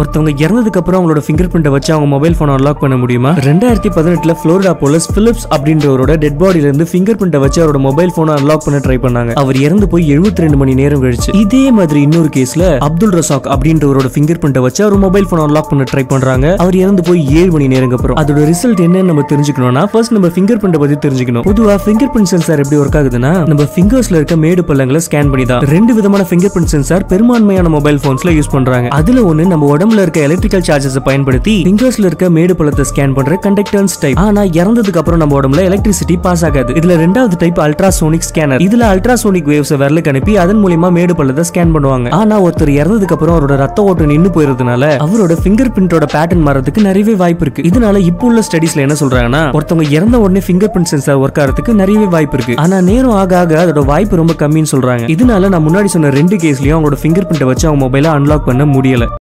ஒருத்தவங்க இறந்ததுக்கு அப்புறம் அவங்களோட ஃபிங்கர் பிரிண்ட்டை வச்சு அவங்க மொபைல் போன் அன்லாக் பண்ண முடியுமா ரெண்டாயிரத்தி பதினெட்டுல புளோரிடா போலீஸ் பிலிப்ஸ் அப்படின்றவரோட டெட் பாடியில இருந்து ஃபிங்கர் பிரிண்ட்டை வச்சு அவரோட மொபைல் போனை அன்லாக் பண்ண ட்ரை பண்ணாங்க அவர் இறந்து போய் 72 ரெண்டு மணி நேரம் கழிச்சு இதே மாதிரி இன்னொரு கேஸ்ல அப்துல் ரசாக் அப்படின்றவரோட ஃபிங்கர் பிரிண்ட்டை வச்சு அவர் மொபைல் போன் அன்லாக் பண்ண ட்ரை பண்றாங்க அவர் இறந்து போய் ஏழு மணி நேரம் அப்புறம் அதோட ரிசல்ட் என்னன்னு நம்ம தெரிஞ்சுக்கணும்னா ஃபர்ஸ்ட் நம்ம ஃபிங்கர் பிரிண்ட்டை பத்தி தெரிஞ்சுக்கணும் பொதுவா ஃபிங்கர் பிரிண்ட் சென்சார் எப்படி ஒர்க் ஆகுதுன்னா நம்ம ஃபிங்கர்ஸ்ல இருக்க மேடு பள்ளங்களை ஸ்கேன் பண்ணி தான் ரெண்டு விதமான ஃபிங்கர் பிரிண்ட் சென்சார் பெரும்பான்மையான மொபைல் போன்ஸ்ல யூஸ் பண்றாங்க அதுல ஒண்ணு நம்ம உடம்புல இருக்க எலக்ட்ரிக்கல் சார்ஜஸ் பயன்படுத்தி ஃபிங்கர்ஸ்ல இருக்க மேடு பள்ளத்தை ஸ்கேன் பண்ற கண்டக்டன்ஸ் டைப் ஆனா இறந்ததுக்கு அப்புறம் நம்ம உடம்புல எலக்ட்ரிசிட்டி பாஸ் ஆகாது இதுல ரெண்டாவது டைப் அல்ட்ராசோனிக் ஸ்கேனர் இதுல அல்ட்ராசோனிக் வேவ்ஸ் விரலுக்கு அனுப்பி அதன் மூலியமா மேடு பள்ளத்தை ஸ்கேன் பண்ணுவாங்க ஆனா ஒருத்தர் இறந்ததுக்கு அப்புறம் அவரோட ரத்த ஓட்டம் நின்னு போயிருந்தனால அவரோட ஃபிங்கர் பிரிண்டோட பேட்டர்ன் மாறதுக்கு நிறையவே வாய்ப்பு இருக்கு இதனால இப்போ உள்ள ஸ்டடிஸ்ல என்ன சொல்றாங்கன்னா ஒருத்தவங்க இறந்த உடனே ஃபிங்கர் பிரிண்ட் சென்சார் ஒர்க் ஆகிறதுக்கு நிறையவே வாய்ப்பு இருக்கு ஆனா நேரம் ஆக ஆக அதோட வாய்ப்பு ரொம்ப கம்மின்னு சொல்றாங்க இதனால நான் முன்னாடி சொன்ன ரெண்டு கேஸ்லயும் அவங்களோட ஃபிங்கர் பிரிண்ட்டை வச்சு அவங்க மொபைலை அன்லாக் பண்ண முடியல